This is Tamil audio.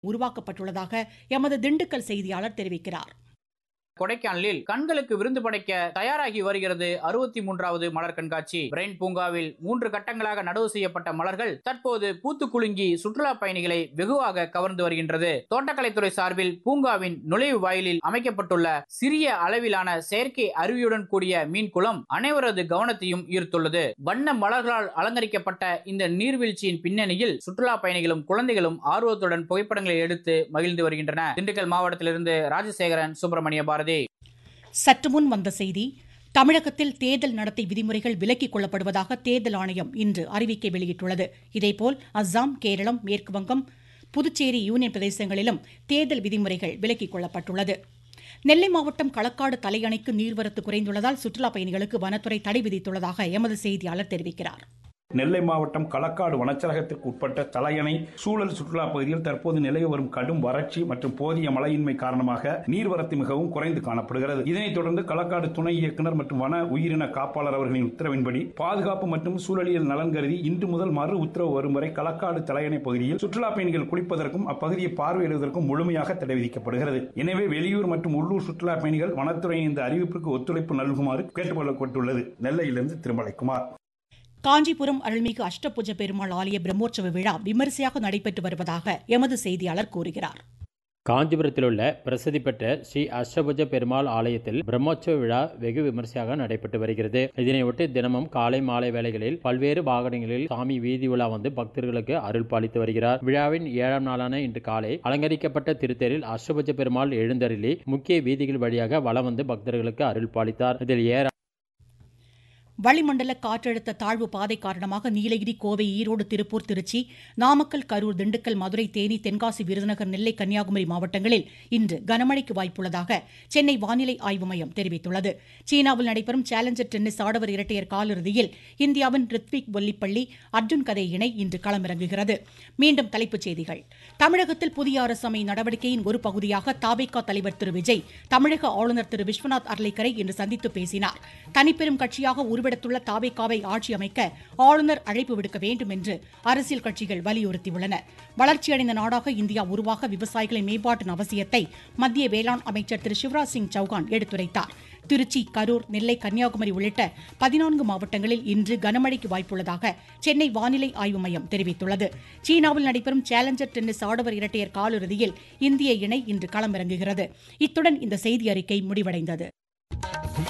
உருவாக்கப்பட்டுள்ளதாக எமது திண்டுக்கல் செய்தியாளர் தெரிவிக்கிறார் கொடைக்கானலில் கண்களுக்கு விருந்து படைக்க தயாராகி வருகிறது அறுபத்தி மூன்றாவது மலர் கண்காட்சி பிரெயின் பூங்காவில் மூன்று கட்டங்களாக நடவு செய்யப்பட்ட மலர்கள் தற்போது பூத்து குலுங்கி சுற்றுலா பயணிகளை வெகுவாக கவர்ந்து வருகின்றது தோட்டக்கலைத்துறை சார்பில் பூங்காவின் நுழைவு வாயிலில் அமைக்கப்பட்டுள்ள சிறிய அளவிலான செயற்கை அருவியுடன் கூடிய மீன் குளம் அனைவரது கவனத்தையும் ஈர்த்துள்ளது வண்ண மலர்களால் அலங்கரிக்கப்பட்ட இந்த நீர்வீழ்ச்சியின் பின்னணியில் சுற்றுலா பயணிகளும் குழந்தைகளும் ஆர்வத்துடன் புகைப்படங்களை எடுத்து மகிழ்ந்து வருகின்றன திண்டுக்கல் மாவட்டத்திலிருந்து ராஜசேகரன் சுப்பிரமணிய பாரதி சற்று முன் வந்த செய்தி தமிழகத்தில் தேர்தல் நடத்தை விதிமுறைகள் விலக்கிக் கொள்ளப்படுவதாக தேர்தல் ஆணையம் இன்று அறிவிக்கை வெளியிட்டுள்ளது இதேபோல் அஸ்ஸாம் கேரளம் மேற்கு வங்கம் புதுச்சேரி யூனியன் பிரதேசங்களிலும் தேர்தல் விதிமுறைகள் விலக்கிக் கொள்ளப்பட்டுள்ளது நெல்லை மாவட்டம் களக்காடு தலையணைக்கு நீர்வரத்து குறைந்துள்ளதால் சுற்றுலாப் பயணிகளுக்கு வனத்துறை தடை விதித்துள்ளதாக எமது செய்தியாளர் தெரிவிக்கிறார் நெல்லை மாவட்டம் களக்காடு வனச்சரகத்திற்கு உட்பட்ட தலையணை சூழல் சுற்றுலா பகுதியில் தற்போது நிலவி வரும் கடும் வறட்சி மற்றும் போதிய மழையின்மை காரணமாக நீர்வரத்து மிகவும் குறைந்து காணப்படுகிறது இதனைத் தொடர்ந்து களக்காடு துணை இயக்குநர் மற்றும் வன உயிரின காப்பாளர் அவர்களின் உத்தரவின்படி பாதுகாப்பு மற்றும் சூழலியல் நலன் கருதி இன்று முதல் மறு உத்தரவு வரும் வரை களக்காடு தலையணை பகுதியில் சுற்றுலா பயணிகள் குளிப்பதற்கும் அப்பகுதியை பார்வையிடுவதற்கும் முழுமையாக தடை விதிக்கப்படுகிறது எனவே வெளியூர் மற்றும் உள்ளூர் சுற்றுலா பயணிகள் வனத்துறையின் இந்த அறிவிப்புக்கு ஒத்துழைப்பு நல்குமாறு கேட்டுக்கொள்ளப்பட்டுள்ளது நெல்லையிலிருந்து திருமலைக்குமார் காஞ்சிபுரம் அருள்மிகு அஷ்டபுஜ பெருமாள் ஆலய பிரம்மோற்சவ விழா விமரிசையாக நடைபெற்று வருவதாக எமது செய்தியாளர் கூறுகிறார் காஞ்சிபுரத்தில் உள்ள பிரசித்தி பெற்ற ஸ்ரீ அஷ்டபுஜ பெருமாள் ஆலயத்தில் பிரம்மோற்சவ விழா வெகு விமர்சையாக நடைபெற்று வருகிறது இதனையொட்டி தினமும் காலை மாலை வேளைகளில் பல்வேறு வாகனங்களில் சாமி வீதி உலா வந்து பக்தர்களுக்கு அருள் பாலித்து வருகிறார் விழாவின் ஏழாம் நாளான இன்று காலை அலங்கரிக்கப்பட்ட திருத்தேரில் அஷ்டபுஜ பெருமாள் எழுந்தருளி முக்கிய வீதிகள் வழியாக வலம் வந்து பக்தர்களுக்கு அருள் பாலித்தார் இதில் ஏற வளிமண்டல காற்றழுத்த தாழ்வு பாதை காரணமாக நீலகிரி கோவை ஈரோடு திருப்பூர் திருச்சி நாமக்கல் கரூர் திண்டுக்கல் மதுரை தேனி தென்காசி விருதுநகர் நெல்லை கன்னியாகுமரி மாவட்டங்களில் இன்று கனமழைக்கு வாய்ப்புள்ளதாக சென்னை வானிலை ஆய்வு மையம் தெரிவித்துள்ளது சீனாவில் நடைபெறும் சேலஞ்சர் டென்னிஸ் ஆடவர் இரட்டையர் காலிறுதியில் இந்தியாவின் ரித்விக் பொல்லிப்பள்ளி அர்ஜுன் கதை இணை இன்று களமிறங்குகிறது மீண்டும் தலைப்புச் செய்திகள் தமிழகத்தில் புதிய அரசு அமை நடவடிக்கையின் ஒரு பகுதியாக தாபேகா தலைவர் திரு விஜய் தமிழக ஆளுநர் திரு விஸ்வநாத் அர்லேக்கரை இன்று சந்தித்து பேசினார் தனிப்பெரும் கட்சியாக உருவெடுத்துள்ள தாவேக்காவை ஆட்சி அமைக்க ஆளுநர் அழைப்பு விடுக்க வேண்டும் என்று அரசியல் கட்சிகள் வலியுறுத்தியுள்ளன வளர்ச்சியடைந்த நாடாக இந்தியா உருவாக விவசாயிகளின் மேம்பாட்டின் அவசியத்தை மத்திய வேளாண் அமைச்சர் திரு சிவராஜ் சிங் சௌகான் எடுத்துரைத்தார் திருச்சி கரூர் நெல்லை கன்னியாகுமரி உள்ளிட்ட பதினான்கு மாவட்டங்களில் இன்று கனமழைக்கு வாய்ப்புள்ளதாக சென்னை வானிலை ஆய்வு மையம் தெரிவித்துள்ளது சீனாவில் நடைபெறும் சேலஞ்சர் டென்னிஸ் ஆடவர் இரட்டையர் காலிறுதியில் இந்திய இணை இன்று களமிறங்குகிறது இத்துடன் இந்த செய்தி அறிக்கை முடிவடைந்தது